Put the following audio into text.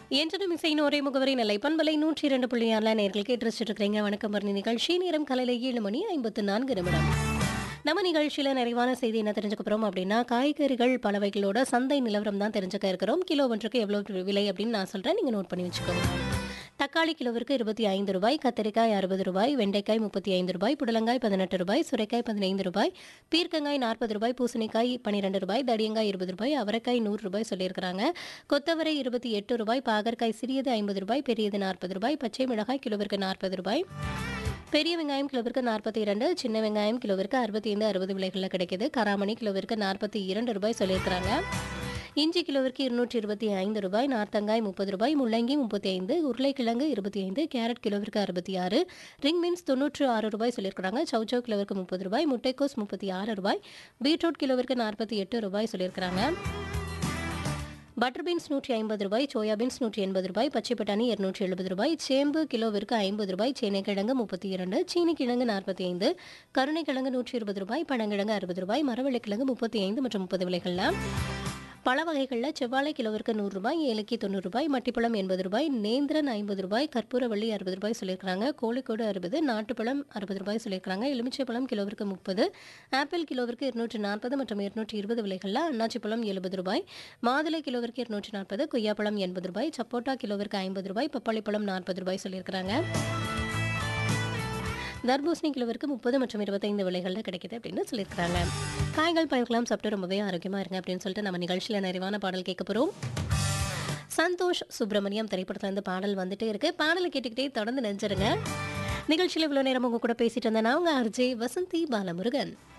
என்றும் இசையின் ஒரே முகவரி நிலை பண்பலை நூற்றி இரண்டு புள்ளி ஆறில் நேர்கள் கேட்டு இருக்கிறீங்க வணக்கம் பரணி நிகழ்ச்சி நேரம் காலையில் ஏழு மணி ஐம்பத்து நான்கு நிமிடம் நம்ம நிகழ்ச்சியில் நிறைவான செய்தி என்ன தெரிஞ்சுக்க போகிறோம் அப்படின்னா காய்கறிகள் பலவைகளோட சந்தை நிலவரம் தான் தெரிஞ்சுக்க இருக்கிறோம் கிலோ ஒன்றுக்கு எவ்வளோ விலை அப்படின்னு நான் சொல்கிறேன் நீங்கள் நோட் பண்ணி வச்சுக்கோங்க தக்காளி கிலோவிற்கு இருபத்தி ஐந்து ரூபாய் கத்திரிக்காய் அறுபது ரூபாய் வெண்டைக்காய் முப்பத்தி ஐந்து ரூபாய் புடலங்காய் பதினெட்டு ரூபாய் சுரைக்காய் பதினைந்து ரூபாய் பீர்க்கங்காய் நாற்பது ரூபாய் பூசணிக்காய் பன்னிரெண்டு ரூபாய் தடியங்காய் இருபது ரூபாய் அவரைக்காய் நூறு ரூபாய் சொல்லியிருக்கிறாங்க கொத்தவரை இருபத்தி எட்டு ரூபாய் பாகற்காய் சிறியது ஐம்பது ரூபாய் பெரியது நாற்பது ரூபாய் பச்சை மிளகாய் கிலோவிற்கு நாற்பது ரூபாய் பெரிய வெங்காயம் கிலோவிற்கு நாற்பத்தி இரண்டு சின்ன வெங்காயம் கிலோவிற்கு அறுபத்தி ஐந்து அறுபது விலைகளில் கிடைக்குது கராமணி கிலோவிற்கு நாற்பத்தி இரண்டு ரூபாய் சொல்லியிருக்கிறாங்க இஞ்சி கிலோவிற்கு இருநூற்றி இருபத்தி ஐந்து ரூபாய் நார்த்தங்காய் முப்பது ரூபாய் முள்ளங்கி முப்பத்தி ஐந்து உருளைக்கிழங்கு இருபத்தி ஐந்து கேரட் கிலோவிற்கு அறுபத்தி ஆறு ரிங் மீன்ஸ் தொண்ணூற்று ஆறு ரூபாய் சொல்லியிருக்கிறாங்க சௌச்சௌ கிலோவிற்கு முப்பது ரூபாய் முட்டைக்கோஸ் முப்பத்தி ஆறு ரூபாய் பீட்ரூட் கிலோவிற்கு நாற்பத்தி எட்டு ரூபாய் சொல்லியிருக்கிறாங்க பட்டர் பீன்ஸ் நூற்றி ஐம்பது ரூபாய் சோயா பீன்ஸ் நூற்றி எண்பது ரூபாய் பச்சை பட்டாணி இருநூற்றி எழுபது ரூபாய் சேம்பு கிலோவிற்கு ஐம்பது ரூபாய் சேனைக்கிழங்கு முப்பத்தி இரண்டு சீனிக்கிழங்கு நாற்பத்தி ஐந்து கருணைக்கிழங்கு நூற்றி இருபது ரூபாய் பழங்கிழங்கு அறுபது ரூபாய் மரவள்ளிக்கிழங்கு முப்பத்தி ஐந்து மற்றும் முப்பது விலைகளில் பழ வகைகளில் செவ்வாழை கிலோவிற்கு நூறு ரூபாய் ஏலக்கி தொண்ணூறு ரூபாய் மட்டிப்பழம் எண்பது ரூபாய் நேந்திரன் ஐம்பது ரூபாய் கற்பூரவள்ளி அறுபது ரூபாய் சொல்லியிருக்காங்க கோழிக்கோடு அறுபது நாட்டுப்பழம் அறுபது ரூபாய் சொல்லியிருக்காங்க எலுமிச்சை பழம் கிலோவிற்கு முப்பது ஆப்பிள் கிலோவிற்கு இருநூற்றி நாற்பது மற்றும் இருநூற்றி இருபது விலைகளில் அன்னாச்சி பழம் எழுபது ரூபாய் மாதுளை கிலோவிற்கு இருநூற்றி நாற்பது கொய்யாப்பழம் எண்பது ரூபாய் சப்போட்டா கிலோவிற்கு ஐம்பது ரூபாய் பப்பாளி பழம் நாற்பது ரூபாய் சொல்லியிருக்கிறாங்க தர்பூசணி கிலோவிற்கு முப்பது மற்றும் இருபத்தைந்து விலைகளில் கிடைக்குது அப்படின்னு சொல்லியிருக்கிறாங்க காய்கள் பயிர்களாம் சாப்பிட்டு ரொம்பவே ஆரோக்கியமாக இருங்க அப்படின்னு சொல்லிட்டு நம்ம நிகழ்ச்சியில் நிறைவான பாடல் கேட்க போகிறோம் சந்தோஷ் சுப்பிரமணியம் திரைப்படத்துல இருந்து பாடல் வந்துட்டே இருக்கு பாடலை கேட்டுக்கிட்டே தொடர்ந்து நெஞ்சிருங்க நிகழ்ச்சியில் இவ்வளோ நேரம் உங்க கூட பேசிட்டு இருந்தேன் நான் உங்க அர்ஜே வசந்தி பாலமுருகன்